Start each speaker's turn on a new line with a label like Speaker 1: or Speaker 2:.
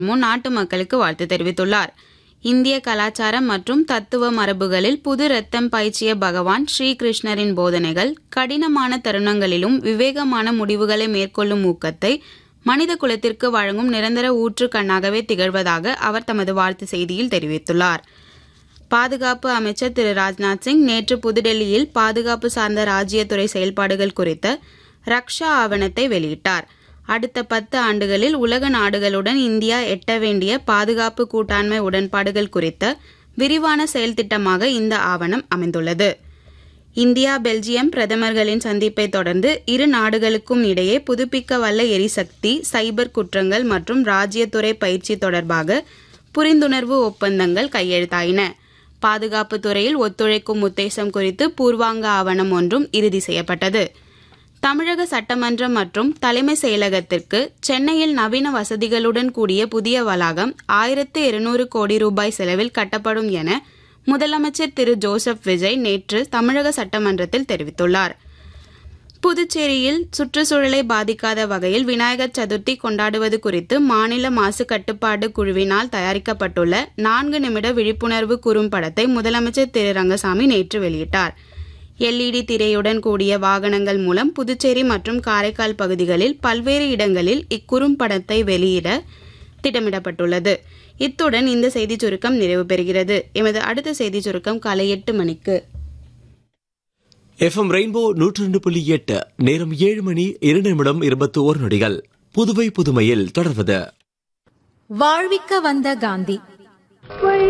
Speaker 1: முர்மு நாட்டு மக்களுக்கு வாழ்த்து தெரிவித்துள்ளார் இந்திய கலாச்சாரம் மற்றும் தத்துவ மரபுகளில் புது ரத்தம் பாய்ச்சிய பகவான் ஸ்ரீகிருஷ்ணரின் போதனைகள் கடினமான தருணங்களிலும் விவேகமான முடிவுகளை மேற்கொள்ளும் ஊக்கத்தை மனித குலத்திற்கு வழங்கும் நிரந்தர ஊற்று கண்ணாகவே திகழ்வதாக அவர் தமது வாழ்த்து செய்தியில் தெரிவித்துள்ளார் பாதுகாப்பு அமைச்சர் திரு ராஜ்நாத் சிங் நேற்று புதுடெல்லியில் பாதுகாப்பு சார்ந்த ராஜ்யத்துறை செயல்பாடுகள் குறித்த ரக்ஷா ஆவணத்தை வெளியிட்டார் அடுத்த பத்து ஆண்டுகளில் உலக நாடுகளுடன் இந்தியா எட்ட வேண்டிய பாதுகாப்பு கூட்டாண்மை உடன்பாடுகள் குறித்த விரிவான செயல் திட்டமாக இந்த ஆவணம் அமைந்துள்ளது இந்தியா பெல்ஜியம் பிரதமர்களின் சந்திப்பை தொடர்ந்து இரு நாடுகளுக்கும் இடையே புதுப்பிக்க வல்ல எரிசக்தி சைபர் குற்றங்கள் மற்றும் ராஜ்யத்துறை பயிற்சி தொடர்பாக புரிந்துணர்வு ஒப்பந்தங்கள் கையெழுத்தாயின பாதுகாப்பு துறையில் ஒத்துழைக்கும் உத்தேசம் குறித்து பூர்வாங்க ஆவணம் ஒன்றும் இறுதி செய்யப்பட்டது தமிழக சட்டமன்றம் மற்றும் தலைமை செயலகத்திற்கு சென்னையில் நவீன வசதிகளுடன் கூடிய புதிய வளாகம் ஆயிரத்து இருநூறு கோடி ரூபாய் செலவில் கட்டப்படும் என முதலமைச்சர் திரு ஜோசப் விஜய் நேற்று தமிழக சட்டமன்றத்தில் தெரிவித்துள்ளார் புதுச்சேரியில் சுற்றுச்சூழலை பாதிக்காத வகையில் விநாயகர் சதுர்த்தி கொண்டாடுவது குறித்து மாநில மாசு கட்டுப்பாடு குழுவினால் தயாரிக்கப்பட்டுள்ள நான்கு நிமிட விழிப்புணர்வு குறும்படத்தை முதலமைச்சர் திரு ரங்கசாமி நேற்று வெளியிட்டார் எல்இடி திரையுடன் கூடிய வாகனங்கள் மூலம் புதுச்சேரி மற்றும் காரைக்கால் பகுதிகளில் பல்வேறு இடங்களில் இக்குறும்படத்தை வெளியிட திட்டமிடப்பட்டுள்ளது இத்துடன் இந்த செய்திச் சுருக்கம் நிறைவு பெறுகிறது எமது அடுத்த செய்திச் சுருக்கம் காலை எட்டு மணிக்கு
Speaker 2: எஃப்எம் ரெயின்போ நூற்றி ரெண்டு புள்ளி எட்டு நேரம் ஏழு மணி இரண்டு நிமிடம் இருபத்தி ஓரு நொடிகள் புதுவை புதுமையில் தொடர்வது
Speaker 3: வாழ்விக்க வந்த காந்தி